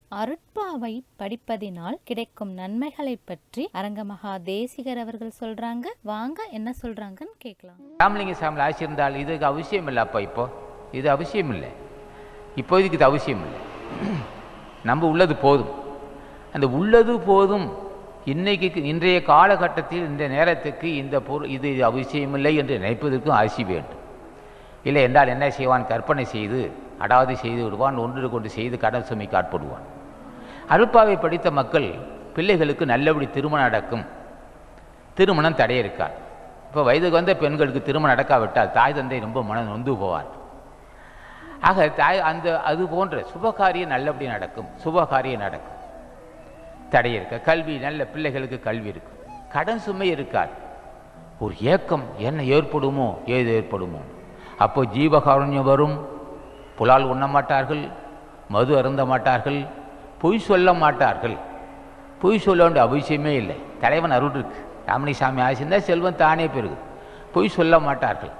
அருட்பாவை படிப்பதினால் கிடைக்கும் நன்மைகளை பற்றி அரங்கமகா தேசிகர் அவர்கள் சொல்றாங்க வாங்க என்ன சொல்றாங்கன்னு கேட்கலாம் ராமலிங்க சாமியில் ஆட்சி இருந்தால் இதுக்கு அவசியம் இல்லை அப்போ இப்போ இது அவசியம் இல்லை இப்போதைக்கு இது அவசியம் இல்லை நம்ம உள்ளது போதும் அந்த உள்ளது போதும் இன்னைக்கு இன்றைய காலகட்டத்தில் இந்த நேரத்துக்கு இந்த பொருள் இது அவசியமில்லை என்று நினைப்பதற்கும் ஆசி வேண்டும் இல்லை என்றால் என்ன செய்வான் கற்பனை செய்து அடாது செய்து விடுவான் ஒன்று கொண்டு செய்து கடன் சுமைக்கு ஆட்படுவான் அருட்பாவை படித்த மக்கள் பிள்ளைகளுக்கு நல்லபடி திருமணம் நடக்கும் திருமணம் தடைய இருக்காது இப்போ வயதுக்கு வந்த பெண்களுக்கு திருமணம் நடக்காவிட்டால் தாய் தந்தை ரொம்ப மனம் நொந்து போவார் ஆக தாய் அந்த அது போன்ற சுபகாரியம் நல்லபடி நடக்கும் சுபகாரியம் நடக்கும் தடை இருக்க கல்வி நல்ல பிள்ளைகளுக்கு கல்வி இருக்கும் கடன் சுமை இருக்காது ஒரு ஏக்கம் என்ன ஏற்படுமோ ஏது ஏற்படுமோ அப்போ ஜீவகாருண்யம் வரும் புலால் உண்ண மாட்டார்கள் மது அருந்த மாட்டார்கள் பொய் சொல்ல மாட்டார்கள் பொய் சொல்ல வேண்டிய அவசியமே இல்லை தலைவன் அருள் இருக்கு ராமணிசாமி ஆசிருந்தால் செல்வம் தானே பெருகு பொய் சொல்ல மாட்டார்கள்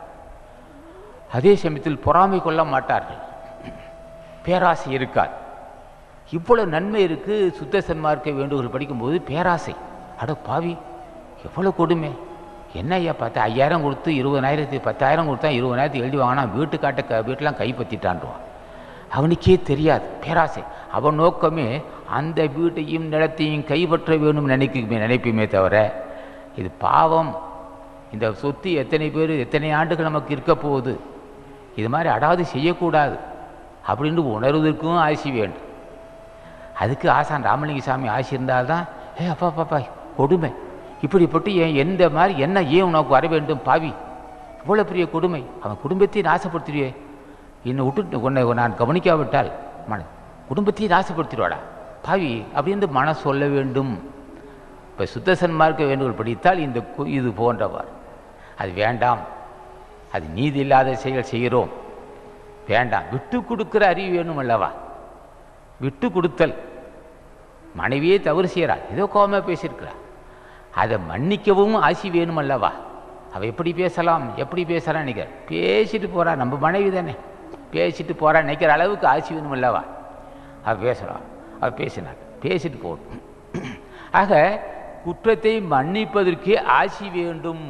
அதே சமயத்தில் பொறாமை கொள்ள மாட்டார்கள் பேராசை இருக்காது இவ்வளவு நன்மை இருக்கு சுத்த சன்மார்க்க வேண்டுகோள் படிக்கும்போது பேராசை அட பாவி எவ்வளோ கொடுமை என்ன ஐயா பார்த்தா ஐயாயிரம் கொடுத்து இருபதாயிரத்து பத்தாயிரம் கொடுத்தா இருபதாயிரத்து எழுதி வாங்கினா வீட்டு காட்ட க வீட்டெலாம் கைப்பற்றிட்டான்டுவான் அவனுக்கே தெரியாது பேராசை அவன் நோக்கமே அந்த வீட்டையும் நிலத்தையும் கைப்பற்ற வேணும் நினைக்குமே நினைப்புமே தவிர இது பாவம் இந்த சொத்து எத்தனை பேர் எத்தனை ஆண்டுகள் நமக்கு இருக்க போகுது இது மாதிரி அடாது செய்யக்கூடாது அப்படின்னு உணர்வதற்கும் ஆசி வேண்டும் அதுக்கு ஆசான் ராமலிங்க சாமி ஆசி இருந்தால்தான் ஏ அப்பா பாப்பா கொடுமை இப்படிப்பட்டு ஏன் எந்த மாதிரி என்ன ஏன் உனக்கு வர வேண்டும் பாவி இவ்வளோ பெரிய கொடுமை அவன் குடும்பத்தையும் நாசப்படுத்திடுவே என்னை விட்டு உன்னை நான் கவனிக்காவிட்டால் மன குடும்பத்தையும் நாசப்படுத்திடுவாடா பாவி அப்படின்னு மனம் சொல்ல வேண்டும் இப்போ சுத்த சன்மார்க்க வேண்டுகோள் படித்தால் இந்த கு- இது போன்றவர் அது வேண்டாம் அது நீதி இல்லாத செயல் செய்கிறோம் வேண்டாம் விட்டு கொடுக்கிற அறிவு வேணும் அல்லவா விட்டு கொடுத்தல் மனைவியே தவறு செய்கிறாள் ஏதோ கோபமாக பேசியிருக்கிறா அதை மன்னிக்கவும் ஆசி வேணும் அல்லவா அவள் எப்படி பேசலாம் எப்படி பேசலாம் நினைக்கிற பேசிட்டு போறா நம்ம மனைவி தானே பேசிட்டு போறா நினைக்கிற அளவுக்கு ஆசி வேணும் அல்லவா அவள் பேசுகிறான் அவள் பேசினாள் பேசிட்டு போகட்டும் ஆக குற்றத்தை மன்னிப்பதற்கே ஆசி வேண்டும்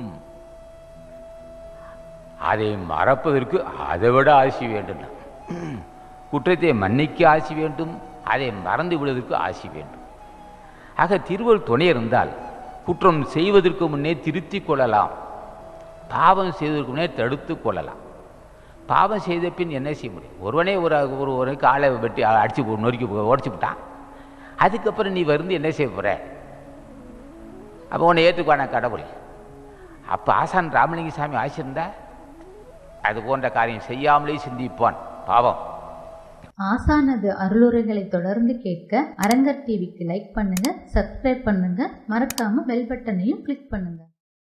அதை மறப்பதற்கு அதை விட ஆசி வேண்டும் குற்றத்தை மன்னிக்க ஆசி வேண்டும் அதை மறந்து விடுவதற்கு ஆசி வேண்டும் ஆக திருவள் துணை இருந்தால் குற்றம் செய்வதற்கு முன்னே திருத்திக் கொள்ளலாம் பாவம் செய்வதற்கு முன்னே தடுத்து கொள்ளலாம் பாவம் செய்த பின் என்ன செய்ய முடியும் ஒருவனே ஒரு ஒரு ஒரு காலை வெட்டி அடிச்சு போ- நொறுக்கி போ- உடைச்சு விட்டான் அதுக்கப்புறம் நீ வந்து என்ன செய்ய போற அப்போ உன்னை ஏற்றுக்குவானா கடவுள் அப்போ ஆசான் ராமலிங்க சாமி ஆசிருந்தா அது போன்ற காரியம் செய்யாமலே சிந்திப்பான் பாவம் ஆசானது அருளுரைகளை தொடர்ந்து கேட்க அரங்கர் டிவிக்கு லைக் பண்ணுங்க சப்ஸ்கிரைப் பண்ணுங்க மறக்காம பெல் பட்டனையும் கிளிக் பண்ணுங்க